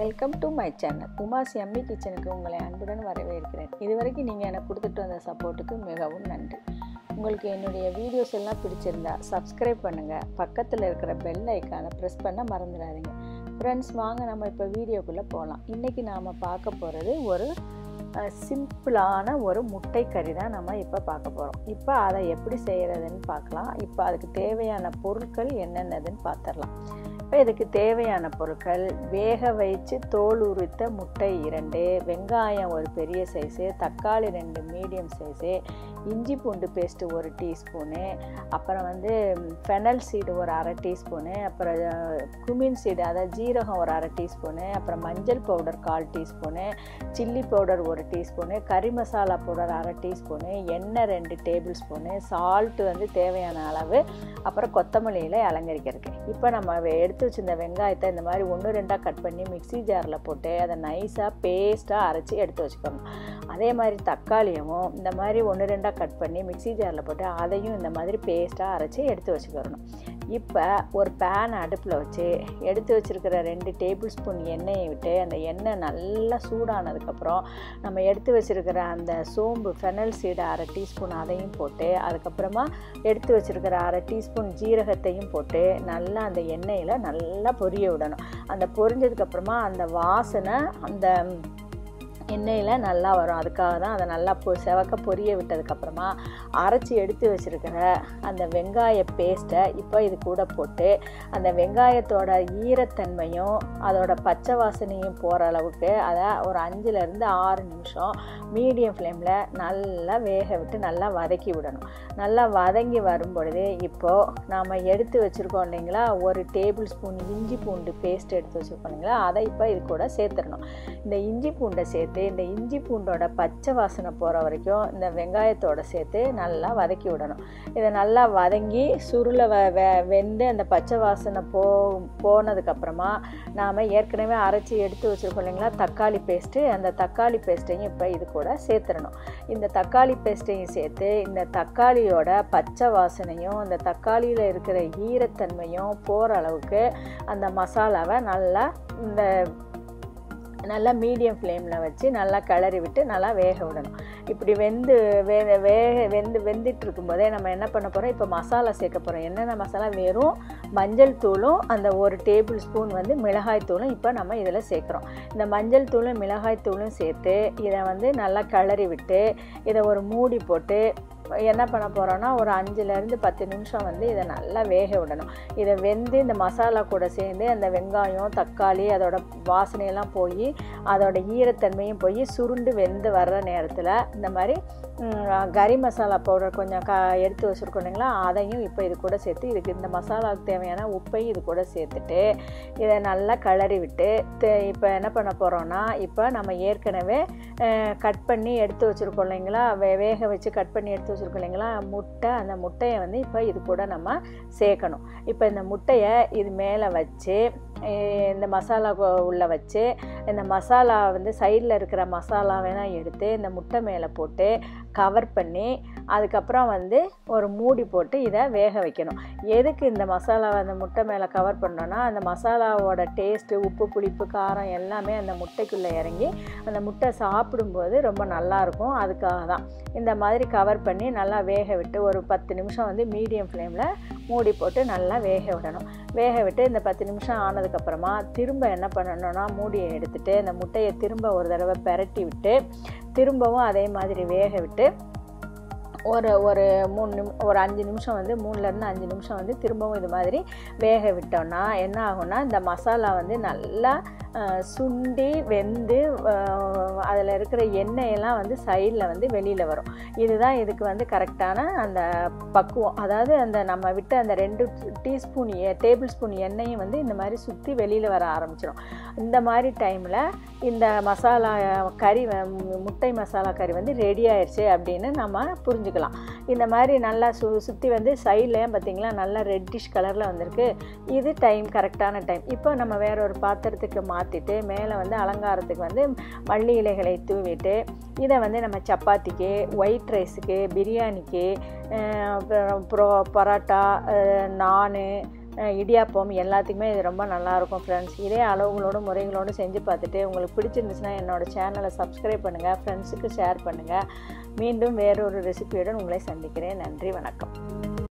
welcome to my channel உமாசி அம்மி கிச்சனுக்கு உங்களை அன்புடன் வரவேற்கிறேன் இதுவரைக்கும் நீங்கள் எனக்கு கொடுத்துட்டு வந்த சப்போர்ட்டுக்கு மிகவும் நன்றி உங்களுக்கு என்னுடைய வீடியோஸ் எல்லாம் பிடிச்சிருந்தா சப்ஸ்கிரைப் பண்ணுங்கள் பக்கத்தில் இருக்கிற பெல் ஐக்கானை ப்ரெஸ் பண்ண மறந்துடாதீங்க ஃப்ரெண்ட்ஸ் வாங்க நம்ம இப்போ வீடியோக்குள்ளே போகலாம் இன்றைக்கி நாம் பார்க்க போகிறது ஒரு சிம்பிளான ஒரு முட்டை கறி தான் நம்ம இப்போ பார்க்க போகிறோம் இப்போ அதை எப்படி செய்கிறதுன்னு பார்க்கலாம் இப்போ அதுக்கு தேவையான பொருட்கள் என்னென்னதுன்னு பார்த்துடலாம் இப்போ இதுக்கு தேவையான பொருட்கள் வேக வைத்து தோல் உரித்த முட்டை இரண்டு வெங்காயம் ஒரு பெரிய சைஸு தக்காளி ரெண்டு மீடியம் சைஸு இஞ்சி பூண்டு பேஸ்ட்டு ஒரு டீஸ்பூனு அப்புறம் வந்து ஃபெனல் சீடு ஒரு அரை டீஸ்பூனு அப்புறம் குமின் சீடு அதாவது ஜீரகம் ஒரு அரை டீஸ்பூனு அப்புறம் மஞ்சள் பவுடர் கால் டீஸ்பூனு சில்லி பவுடர் ஒரு டீஸ்பூனு கறி மசாலா பவுடர் அரை டீஸ்பூனு எண்ணெய் ரெண்டு டேபிள் ஸ்பூனு சால்ட்டு வந்து தேவையான அளவு அப்புறம் கொத்தமல்லியில் அலங்கரிக்கிறதுக்கு இப்போ நம்ம எடுத்து வச்சிருந்த வெங்காயத்தை இந்த மாதிரி ஒன்று ரெண்டாக கட் பண்ணி மிக்சி ஜாரில் போட்டு அதை நைஸாக பேஸ்ட்டாக அரைச்சி எடுத்து வச்சுக்கணும் அதே மாதிரி தக்காளியும் இந்த மாதிரி ஒன்று ரெண்டாக கட் பண்ணி மிக்சி ஜாரில் போட்டு அதையும் இந்த மாதிரி பேஸ்ட்டாக அரைச்சி எடுத்து வச்சுக்கிறணும் இப்போ ஒரு பேன் அடுப்பில் வச்சு எடுத்து வச்சுருக்கிற ரெண்டு டேபிள் ஸ்பூன் எண்ணெயை விட்டு அந்த எண்ணெய் நல்லா சூடானதுக்கப்புறம் நம்ம எடுத்து வச்சுருக்கிற அந்த சோம்பு ஃபெனல் சீடை அரை டீஸ்பூன் அதையும் போட்டு அதுக்கப்புறமா எடுத்து வச்சுருக்கிற அரை டீஸ்பூன் ஜீரகத்தையும் போட்டு நல்லா அந்த எண்ணெயில் நல்லா பொரிய விடணும் அந்த பொரிஞ்சதுக்கப்புறமா அந்த வாசனை அந்த எண்ணெயில் நல்லா வரும் அதுக்காக தான் அதை நல்லா பொ செவக்க பொரிய விட்டதுக்கப்புறமா அரைச்சி எடுத்து வச்சுருக்கிற அந்த வெங்காய பேஸ்ட்டை இப்போ இது கூட போட்டு அந்த வெங்காயத்தோட ஈரத்தன்மையும் அதோட பச்சை வாசனையும் போகிற அளவுக்கு அதை ஒரு அஞ்சுலேருந்து ஆறு நிமிஷம் மீடியம் ஃப்ளேமில் நல்லா வேக விட்டு நல்லா வதக்கி விடணும் நல்லா வதங்கி வரும் பொழுது இப்போது நாம் எடுத்து வச்சுருக்கோம் இல்லைங்களா ஒரு டேபிள் ஸ்பூன் இஞ்சி பூண்டு பேஸ்ட் எடுத்து வச்சுருக்கோம் இல்லைங்களா அதை இப்போ இது கூட சேர்த்துடணும் இந்த இஞ்சி பூண்டை சேர்த்து இந்த இஞ்சி பூண்டோட பச்சை வாசனை போகிற வரைக்கும் இந்த வெங்காயத்தோட சேர்த்து நல்லா வதக்கி விடணும் இதை நல்லா வதங்கி சுருளை வ வெ வெந்து அந்த பச்சை வாசனை போ போனதுக்கப்புறமா நாம் ஏற்கனவே அரைச்சி எடுத்து வச்சுருக்கோம் இல்லைங்களா தக்காளி பேஸ்ட்டு அந்த தக்காளி பேஸ்ட்டையும் இப்போ இது கூட சேர்த்துடணும் இந்த தக்காளி பேஸ்ட்டையும் சேர்த்து இந்த தக்காளியோட பச்சை வாசனையும் இந்த தக்காளியில் இருக்கிற ஈரத்தன்மையும் போகிற அளவுக்கு அந்த மசாலாவை நல்லா இந்த நல்லா மீடியம் ஃப்ளேமில் வச்சு நல்லா கிளறி விட்டு நல்லா வேக விடணும் இப்படி வெந்து வே வேக வெந்து வெந்துட்டு இருக்கும்போதே நம்ம என்ன பண்ண போகிறோம் இப்போ மசாலா சேர்க்க போகிறோம் என்னென்ன மசாலா வெறும் மஞ்சள் தூளும் அந்த ஒரு டேபிள் ஸ்பூன் வந்து மிளகாய் தூளும் இப்போ நம்ம இதில் சேர்க்குறோம் இந்த மஞ்சள் தூளும் மிளகாய் தூளும் சேர்த்து இதை வந்து நல்லா கிளறி விட்டு இதை ஒரு மூடி போட்டு என்ன பண்ண போகிறோன்னா ஒரு அஞ்சுலேருந்து பத்து நிமிஷம் வந்து இதை நல்லா வேக விடணும் இதை வெந்து இந்த மசாலா கூட சேர்ந்து அந்த வெங்காயம் தக்காளி அதோட வாசனையெல்லாம் போய் அதோட ஈரத்தன்மையும் போய் சுருண்டு வெந்து வர்ற நேரத்தில் இந்த மாதிரி கறி மசாலா பவுடர் கொஞ்சம் க எடுத்து வச்சுருக்கோம் இல்லைங்களா அதையும் இப்போ இது கூட சேர்த்து இதுக்கு இந்த மசாலாவுக்கு தேவையான உப்பையும் இது கூட சேர்த்துட்டு இதை நல்லா கிளறி விட்டு இப்போ என்ன பண்ண போகிறோன்னா இப்போ நம்ம ஏற்கனவே கட் பண்ணி எடுத்து வச்சுருக்கோம் இல்லைங்களா வே வேக வச்சு கட் பண்ணி எடுத்து வச்சுருக்கோம் இல்லைங்களா முட்டை அந்த முட்டையை வந்து இப்போ இது கூட நம்ம சேர்க்கணும் இப்போ இந்த முட்டையை இது மேலே வச்சு இந்த மசாலா உள்ளே வச்சு இந்த மசாலா வந்து சைடில் இருக்கிற மசாலா வேணால் எடுத்து இந்த முட்டை மேலே போட்டு கவர் பண்ணி அதுக்கப்புறம் வந்து ஒரு மூடி போட்டு இதை வேக வைக்கணும் எதுக்கு இந்த மசாலாவை அந்த முட்டை மேலே கவர் பண்ணோன்னா அந்த மசாலாவோட டேஸ்ட்டு உப்பு புளிப்பு காரம் எல்லாமே அந்த முட்டைக்குள்ளே இறங்கி அந்த முட்டை சாப்பிடும்போது ரொம்ப நல்லாயிருக்கும் அதுக்காக தான் இந்த மாதிரி கவர் பண்ணி நல்லா வேக விட்டு ஒரு பத்து நிமிஷம் வந்து மீடியம் ஃப்ளேமில் மூடி போட்டு நல்லா வேக விடணும் வேக விட்டு இந்த பத்து நிமிஷம் ஆனதுக்கப்புறமா திரும்ப என்ன பண்ணணும்னா மூடியை எடுத்துகிட்டு இந்த முட்டையை திரும்ப ஒரு தடவை பெரட்டி விட்டு திரும்பவும் அதே மாதிரி வேக விட்டு ஒரு ஒரு மூணு நிமி ஒரு அஞ்சு நிமிஷம் வந்து மூணுலேருந்து அஞ்சு நிமிஷம் வந்து திரும்பவும் இது மாதிரி வேக விட்டோம்னா என்ன ஆகும்னா இந்த மசாலா வந்து நல்லா சுண்டி வெந்து அதில் இருக்கிற எண்ணெயெல்லாம் வந்து சைடில் வந்து வெளியில் வரும் இதுதான் இதுக்கு வந்து கரெக்டான அந்த பக்குவம் அதாவது அந்த நம்ம விட்டு அந்த ரெண்டு டீஸ்பூன் டேபிள் ஸ்பூன் எண்ணெயும் வந்து இந்த மாதிரி சுற்றி வெளியில் வர ஆரம்பிச்சிடும் இந்த மாதிரி டைமில் இந்த மசாலா கறி முட்டை மசாலா கறி வந்து ரெடி ஆயிடுச்சு அப்படின்னு நம்ம புரிஞ்சுக்கலாம் இந்த மாதிரி நல்லா சு சுற்றி வந்து சைட்லேயும் பார்த்திங்களா நல்லா ரெட்டிஷ் கலரில் வந்திருக்கு இது டைம் கரெக்டான டைம் இப்போ நம்ம வேற ஒரு பாத்திரத்துக்கு மாற்றிட்டு மேலே வந்து அலங்காரத்துக்கு வந்து மல்லி இலைகளை தூவிட்டு இதை வந்து நம்ம சப்பாத்திக்கு ஒயிட் ரைஸுக்கு பிரியாணிக்கு அப்புறம் பரோட்டா நான் அஹ், இடியாப்பம் எல்லாத்துக்குமே இது ரொம்ப நல்லாயிருக்கும் ஃப்ரெண்ட்ஸ் இதே அளவுகளோடு முறைகளோடு செஞ்சு பார்த்துட்டு உங்களுக்கு பிடிச்சிருந்துச்சுன்னா என்னோடய சேனலை சப்ஸ்கிரைப் பண்ணுங்கள் ஃப்ரெண்ட்ஸுக்கு ஷேர் பண்ணுங்கள் மீண்டும் வேறொரு ரெசிபியுடன் உங்களை சந்திக்கிறேன் நன்றி வணக்கம்